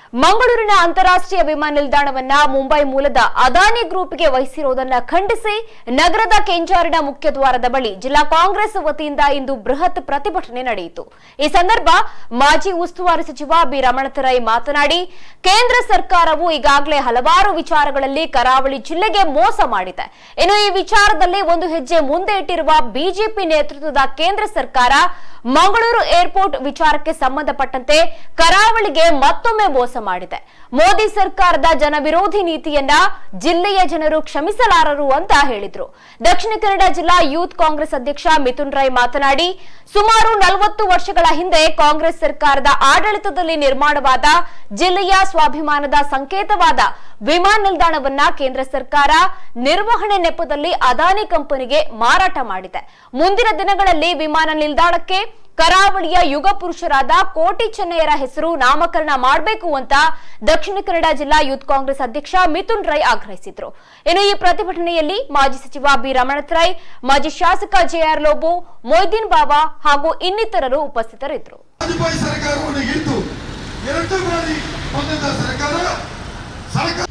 ಮಂಗಳೂರಿನ ಅಂತಾರಾಷ್ಟ್ರೀಯ ವಿಮಾನ ನಿಲ್ದಾಣವನ್ನ ಮುಂಬೈ ಮೂಲದ ಅದಾನಿ ಗ್ರೂಪ್ಗೆ ವಹಿಸಿರುವುದನ್ನ ಖಂಡಿಸಿ ನಗರದ ಕೆಂಜಾರಿನ ಮುಖ್ಯದ್ವಾರದ ಬಳಿ ಜಿಲ್ಲಾ ಕಾಂಗ್ರೆಸ್ ವತಿಯಿಂದ ಇಂದು ಬೃಹತ್ ಪ್ರತಿಭಟನೆ ನಡೆಯಿತು ಈ ಸಂದರ್ಭ ಮಾಜಿ ಉಸ್ತುವಾರಿ ಸಚಿವ ಬಿ ರಮಣತರೈ ಮಾತನಾಡಿ ಕೇಂದ್ರ ಸರ್ಕಾರವು ಈಗಾಗಲೇ ಹಲವಾರು ವಿಚಾರಗಳಲ್ಲಿ ಕರಾವಳಿ ಜಿಲ್ಲೆಗೆ ಮೋಸ ಮಾಡಿದೆ ಇನ್ನು ಈ ವಿಚಾರದಲ್ಲಿ ಒಂದು ಹೆಜ್ಜೆ ಮುಂದೆ ಇಟ್ಟಿರುವ ಬಿಜೆಪಿ ನೇತೃತ್ವದ ಕೇಂದ್ರ ಸರ್ಕಾರ ಮಂಗಳೂರು ಏರ್ಪೋರ್ಟ್ ವಿಚಾರಕ್ಕೆ ಸಂಬಂಧಪಟ್ಟಂತೆ ಕರಾವಳಿಗೆ ಮತ್ತೊಮ್ಮೆ ಮೋಸ ಮಾಡಿದೆ ಮೋದಿ ಸರ್ಕಾರದ ಜನವಿರೋಧಿ ನೀತಿಯನ್ನ ಜಿಲ್ಲೆಯ ಜನರು ಕ್ಷಮಿಸಲಾರರು ಅಂತ ಹೇಳಿದ್ರು ದಕ್ಷಿಣ ಕನ್ನಡ ಜಿಲ್ಲಾ ಯೂತ್ ಕಾಂಗ್ರೆಸ್ ಅಧ್ಯಕ್ಷ ಮಿಥುನ್ ರೈ ಮಾತನಾಡಿ ಸುಮಾರು ನಲವತ್ತು ವರ್ಷಗಳ ಹಿಂದೆ ಕಾಂಗ್ರೆಸ್ ಸರ್ಕಾರದ ಆಡಳಿತದಲ್ಲಿ ನಿರ್ಮಾಣವಾದ ಜಿಲ್ಲೆಯ ಸ್ವಾಭಿಮಾನದ ಸಂಕೇತವಾದ ವಿಮಾನ ನಿಲ್ದಾಣವನ್ನ ಕೇಂದ್ರ ಸರ್ಕಾರ ನಿರ್ವಹಣೆ ನೆಪದಲ್ಲಿ ಅದಾನಿ ಕಂಪನಿಗೆ ಮಾರಾಟ ಮಾಡಿದೆ ಮುಂದಿನ ದಿನಗಳಲ್ಲಿ ವಿಮಾನ ನಿಲ್ದಾಣಕ್ಕೆ ಕರಾವಳಿಯ ಯುಗ ಪುರುಷರಾದ ಕೋಟಿ ಚೆನ್ನಯ್ಯರ ಹೆಸರು ನಾಮಕರಣ ಮಾಡಬೇಕು ಅಂತ ದಕ್ಷಿಣ ಕನ್ನಡ ಜಿಲ್ಲಾ ಯೂತ್ ಕಾಂಗ್ರೆಸ್ ಅಧ್ಯಕ್ಷ ಮಿಥುನ್ ರೈ ಆಗ್ರಹಿಸಿದ್ರು ಇನ್ನು ಈ ಪ್ರತಿಭಟನೆಯಲ್ಲಿ ಮಾಜಿ ಸಚಿವ ಬಿ ರಮಣತ್ರೈ ಮಾಜಿ ಶಾಸಕ ಜೆಆರ್ ಲೋಬೋ ಮೊಯ್ದೀನ್ ಬಾಬಾ ಹಾಗೂ ಇನ್ನಿತರರು ಉಪಸ್ಥಿತರಿದ್ದರು ವಾಜಪೇಯಿ ಸರ್ಕಾರವನ್ನು ಹಿಡಿದು ಎರಡು ಬಾರಿ ಬಂದಂತ ಸರ್ಕಾರ ಸರ್ಕಾರ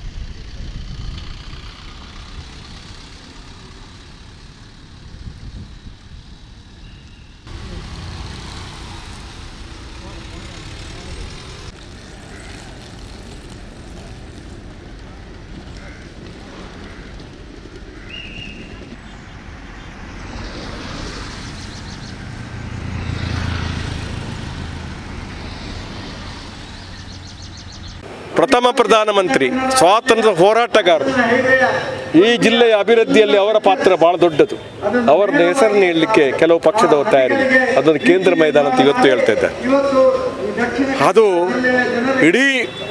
ಪ್ರಥಮ ಪ್ರಧಾನಮಂತ್ರಿ ಸ್ವಾತಂತ್ರ್ಯ ಹೋರಾಟಗಾರರು ಈ ಜಿಲ್ಲೆಯ ಅಭಿವೃದ್ಧಿಯಲ್ಲಿ ಅವರ ಪಾತ್ರ ಬಹಳ ದೊಡ್ಡದು ಅವರ ಹೆಸರನ್ನು ಹೇಳಲಿಕ್ಕೆ ಕೆಲವು ಪಕ್ಷದವರು ತಯಾರಿಲ್ಲ ಅದನ್ನು ಕೇಂದ್ರ ಮೈದಾನ ಅಂತ ಇವತ್ತು ಹೇಳ್ತಾ ಇದ್ದಾರೆ ಅದು ಇಡೀ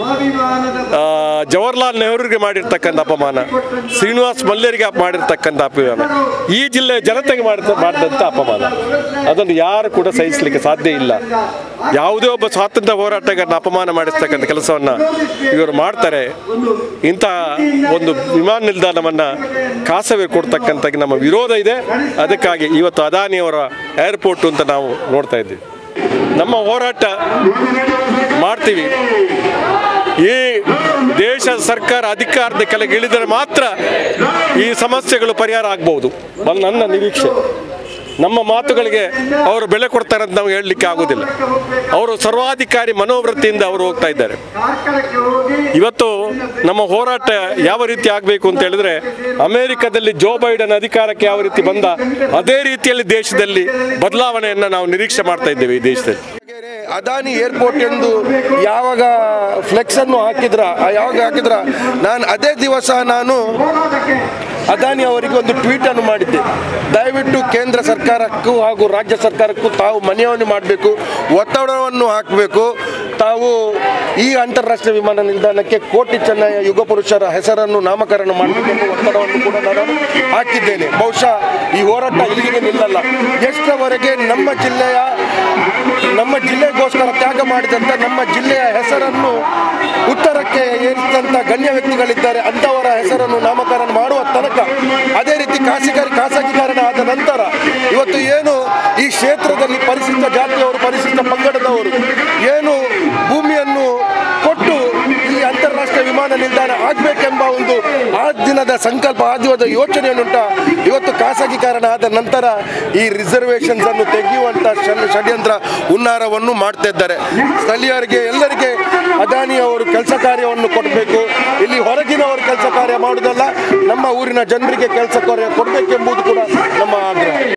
ಆ, ಜವಾಹರ್ಲಾಲ್ ನೆಹರೂರಿಗೆ ಮಾಡಿರ್ತಕ್ಕಂಥ ಅಪಮಾನ ಶ್ರೀನಿವಾಸ್ ಮಲ್ಯರಿಗೆ ಮಾಡಿರ್ತಕ್ಕಂಥ ಅಪಮಾನ ಈ ಜಿಲ್ಲೆಯ ಜನತೆಗೆ ಮಾಡಿದ ಮಾಡಿದಂಥ ಅಪಮಾನ ಅದನ್ನು ಯಾರು ಕೂಡ ಸಹಿಸಲಿಕ್ಕೆ ಸಾಧ್ಯ ಇಲ್ಲ ಯಾವುದೇ ಒಬ್ಬ ಸ್ವಾತಂತ್ರ್ಯ ಹೋರಾಟಗಾರನ ಅಪಮಾನ ಮಾಡಿಸ್ತಕ್ಕಂಥ ಕೆಲಸವನ್ನು ಇವರು ಮಾಡ್ತಾರೆ ಇಂತಹ ಒಂದು ವಿಮಾನ ನಿಲ್ದಾಣವನ್ನು ಖಾಸಗಿ ಕೊಡ್ತಕ್ಕಂಥ ನಮ್ಮ ವಿರೋಧ ಇದೆ ಅದಕ್ಕಾಗಿ ಇವತ್ತು ಅದಾನಿಯವರ ಏರ್ಪೋರ್ಟ್ ಅಂತ ನಾವು ನೋಡ್ತಾ ಇದ್ದೀವಿ ನಮ್ಮ ಹೋರಾಟ ಮಾಡ್ತೀವಿ ಈ ದೇಶ ಸರ್ಕಾರ ಅಧಿಕಾರದ ಕೆಳಗೆ ಇಳಿದರೆ ಮಾತ್ರ ಈ ಸಮಸ್ಯೆಗಳು ಪರಿಹಾರ ಆಗ್ಬೋದು ಅದು ನನ್ನ ನಿರೀಕ್ಷೆ ನಮ್ಮ ಮಾತುಗಳಿಗೆ ಅವರು ಬೆಲೆ ಕೊಡ್ತಾರೆ ಅಂತ ನಾವು ಹೇಳಲಿಕ್ಕೆ ಆಗೋದಿಲ್ಲ ಅವರು ಸರ್ವಾಧಿಕಾರಿ ಮನೋವೃತ್ತಿಯಿಂದ ಅವರು ಹೋಗ್ತಾ ಇದ್ದಾರೆ ಇವತ್ತು ನಮ್ಮ ಹೋರಾಟ ಯಾವ ರೀತಿ ಆಗಬೇಕು ಅಂತ ಹೇಳಿದ್ರೆ ಅಮೆರಿಕದಲ್ಲಿ ಜೋ ಬೈಡನ್ ಅಧಿಕಾರಕ್ಕೆ ಯಾವ ರೀತಿ ಬಂದ ಅದೇ ರೀತಿಯಲ್ಲಿ ದೇಶದಲ್ಲಿ ಬದಲಾವಣೆಯನ್ನು ನಾವು ನಿರೀಕ್ಷೆ ಮಾಡ್ತಾ ಇದ್ದೇವೆ ಈ ದೇಶದಲ್ಲಿ ಹಾಗೇನೆ ಅದಾನಿ ಏರ್ಪೋರ್ಟ್ ಎಂದು ಯಾವಾಗ ಫ್ಲೆಕ್ಸ್ ಅನ್ನು ಹಾಕಿದ್ರ ಆ ಯಾವಾಗ ಹಾಕಿದ್ರ ನಾನು ಅದೇ ದಿವಸ ನಾನು ಅದಾನಿ ಅವರಿಗೆ ಒಂದು ಟ್ವೀಟ್ ಅನ್ನು ಮಾಡಿದ್ದೆ ದಯವಿಟ್ಟು ಕೇಂದ್ರ ಸರ್ಕಾರಕ್ಕೂ ಹಾಗೂ ರಾಜ್ಯ ಸರ್ಕಾರಕ್ಕೂ ತಾವು ಮನವಿ ಮಾಡಬೇಕು ಒತ್ತಡವನ್ನು ಹಾಕಬೇಕು ತಾವು ಈ ಅಂತಾರಾಷ್ಟ್ರೀಯ ವಿಮಾನ ನಿಲ್ದಾಣಕ್ಕೆ ಕೋಟಿ ಚೆನ್ನಯ್ಯ ಯುಗ ಪುರುಷರ ಹೆಸರನ್ನು ನಾಮಕರಣ ಮಾಡಬೇಕು ಎಂಬ ಒತ್ತಡವನ್ನು ಕೂಡ ನಾನು ಹಾಕಿದ್ದೇನೆ ಬಹುಶಃ ಈ ಹೋರಾಟ ಇಲ್ಲಿಗೆ ನಿಲ್ಲಲ್ಲ ಎಷ್ಟರವರೆಗೆ ನಮ್ಮ ಜಿಲ್ಲೆಯ ನಮ್ಮ ಜಿಲ್ಲೆಗೋಸ್ಕರ ತ್ಯಾಗ ಮಾಡಿದಂಥ ನಮ್ಮ ಜಿಲ್ಲೆಯ ಹೆಸರನ್ನು ಉತ್ತರಕ್ಕೆ ಏರಿಸಿದಂಥ ಗಣ್ಯ ವ್ಯಕ್ತಿಗಳಿದ್ದಾರೆ ಅಂಥವರ ಹೆಸರನ್ನು ನಾಮಕರಣ ಮಾಡುವ ತನಕ ಅದೇ ರೀತಿ ಖಾಸಗಿ ಖಾಸಗೀಕರಣ ಆದ ನಂತರ ಇವತ್ತು ಏನು ಈ ಕ್ಷೇತ್ರದಲ್ಲಿ ಪರಿಶಿಷ್ಟ ಜಾತಿಯವರು ಪರಿಶಿಷ್ಟ ಪಂಗಡದವರು ಏನು ಭೂಮಿಯನ್ನು ಕೊಟ್ಟು ಇಲ್ಲಿ ಅಂತಾರಾಷ್ಟ್ರೀಯ ವಿಮಾನ ನಿಲ್ದಾಣ ಆಗಬೇಕೆಂಬ ಒಂದು ಆ ದಿನದ ಸಂಕಲ್ಪ ಆ ದಿನದ ಯೋಚನೆಯನ್ನುಂಟ ಇವತ್ತು ಖಾಸಗೀಕರಣ ಆದ ನಂತರ ಈ ರಿಸರ್ವೇಷನ್ಸ್ ಅನ್ನು ತೆಗೆಯುವಂತ ಷಡ್- ಷಡ್ಯಂತ್ರ ಹುನ್ನಾರವನ್ನು ಮಾಡ್ತಾ ಇದ್ದಾರೆ ಸ್ಥಳೀಯರಿಗೆ ಎಲ್ಲರಿಗೆ ಅದಾನಿ ಅವರು ಕೆಲಸ ಕಾರ್ಯವನ್ನು ಕೊಡಬೇಕು ಇಲ್ಲಿ ಹೊರಗಿನವರು ಕೆಲಸ ಕಾರ್ಯ ಮಾಡುವುದಲ್ಲ ನಮ್ಮ ಊರಿನ ಜನರಿಗೆ ಕೆಲಸ ಕಾರ್ಯ ಕೊಡಬೇಕೆಂಬುದು ಕೂಡ ನಮ್ಮ ಆಗ್ರಹ